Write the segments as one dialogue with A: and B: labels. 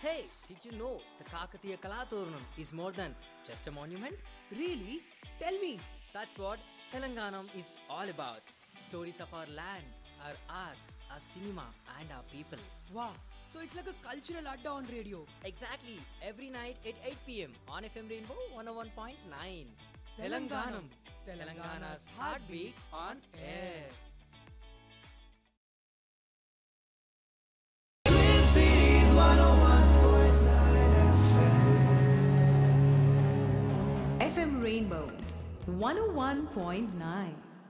A: Hey, did you know the Kakatiya Kalaturnam is more than just a monument?
B: Really? Tell me.
A: That's what Telanganam is all about. Stories of our land, our art, our cinema, and our people.
B: Wow. So it's like a cultural adda on radio.
A: Exactly, every night at 8 pm on FM Rainbow 101.9.
B: Telanganam.
A: Telangana's heartbeat on air.
C: FM Rainbow 101.9.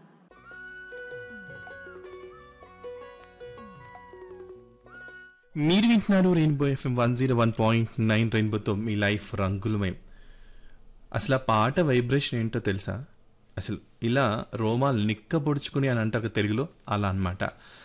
D: మీరు వింటున్నారు rainbow FM one zero one point nine రెయిన్బోతో మీ life రంగులమయం అసలు ఆ పాట vibration ఏంటో తెలుసా అసలు ఇలా రోమాలు నిక్కబొడుచుకుని అని అంటారు కదా తెలుగులో అలా అన్నమాట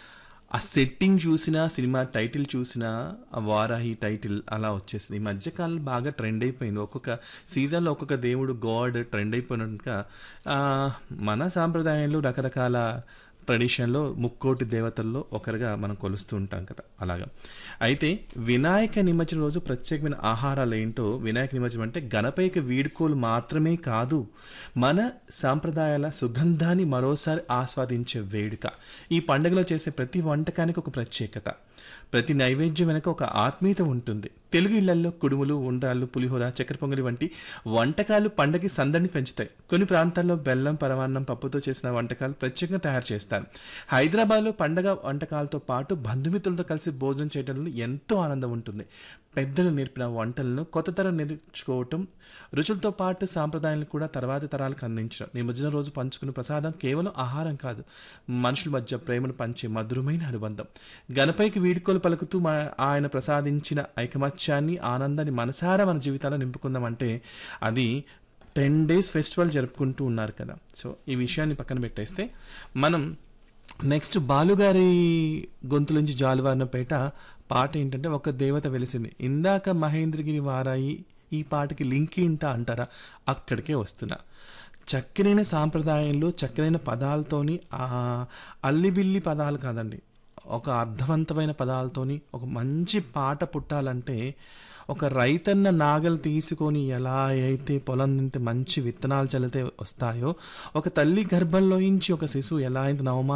D: ఆ సెట్టింగ్ చూసినా సినిమా టైటిల్ చూసినా ఆ వారాహి టైటిల్ అలా వచ్చేసింది ఈ మధ్యకాలం బాగా ట్రెండ్ అయిపోయింది ఒక్కొక్క సీజన్లో ఒక్కొక్క దేవుడు గాడ్ ట్రెండ్ అయిపోయినట్టుగా ఆ, మన సాంప్రదాయంలో రకరకాల ట్రెడిషన్లో ముక్కోటి దేవతల్లో ఒకరుగా మనం కొలుస్తూ ఉంటాం కదా అలాగా అయితే వినాయక నిమజ్జనం రోజు ప్రత్యేకమైన ఆహారాలు ఏంటో వినాయక నిమజ్జనం అంటే గణపైకి వీడుకోలు మాత్రమే కాదు మన సాంప్రదాయాల సుగంధాన్ని మరోసారి ఆస్వాదించే వేడుక ఈ పండుగలో చేసే ప్రతి వంటకానికి ఒక ప్రత్యేకత ప్రతి నైవేద్యం వెనక ఒక ఆత్మీయత ఉంటుంది తెలుగు ఇళ్లలో కుడుములు ఉండ్రాళ్ళు పులిహోర చక్కెర పొంగలి వంటి వంటకాలు పండగకి సందడిని పెంచుతాయి కొన్ని ప్రాంతాల్లో బెల్లం పరమాన్నం పప్పుతో చేసిన వంటకాలు ప్రత్యేకంగా తయారు చేస్తారు హైదరాబాద్లో పండగ వంటకాలతో పాటు బంధుమిత్రులతో కలిసి భోజనం చేయడంలో ఎంతో ఆనందం ఉంటుంది పెద్దలు నేర్పిన వంటలను కొత్త తరం నేర్చుకోవటం రుచులతో పాటు సాంప్రదాయాలను కూడా తర్వాతి తరాలకు అందించడం నిమజ్జనం రోజు పంచుకునే ప్రసాదం కేవలం ఆహారం కాదు మనుషుల మధ్య ప్రేమను పంచే మధురమైన అనుబంధం గణపైకి వీడుకోలు పలుకుతూ మా ఆయన ప్రసాదించిన ఐకమత్యాన్ని ఆనందాన్ని మనసారా మన జీవితాల్లో నింపుకుందామంటే అది టెన్ డేస్ ఫెస్టివల్ జరుపుకుంటూ ఉన్నారు కదా సో ఈ విషయాన్ని పక్కన పెట్టేస్తే మనం నెక్స్ట్ బాలుగారి గొంతు నుంచి జాలువారినపేట పాట ఏంటంటే ఒక దేవత వెలిసింది ఇందాక మహేంద్రగిరి వారాయి ఈ పాటకి లింక్ ఏంటా అంటారా అక్కడికే వస్తున్నా చక్కనైన సాంప్రదాయంలో చక్కనైన పదాలతోని ఆ అల్లిబిల్లి పదాలు కాదండి ఒక అర్థవంతమైన పదాలతోని ఒక మంచి పాట పుట్టాలంటే ఒక రైతన్న నాగలు తీసుకొని ఎలా అయితే పొలం నుంచి మంచి విత్తనాలు చల్లితే వస్తాయో ఒక తల్లి గర్భంలోంచి ఒక శిశువు ఎలా అయితే నవమా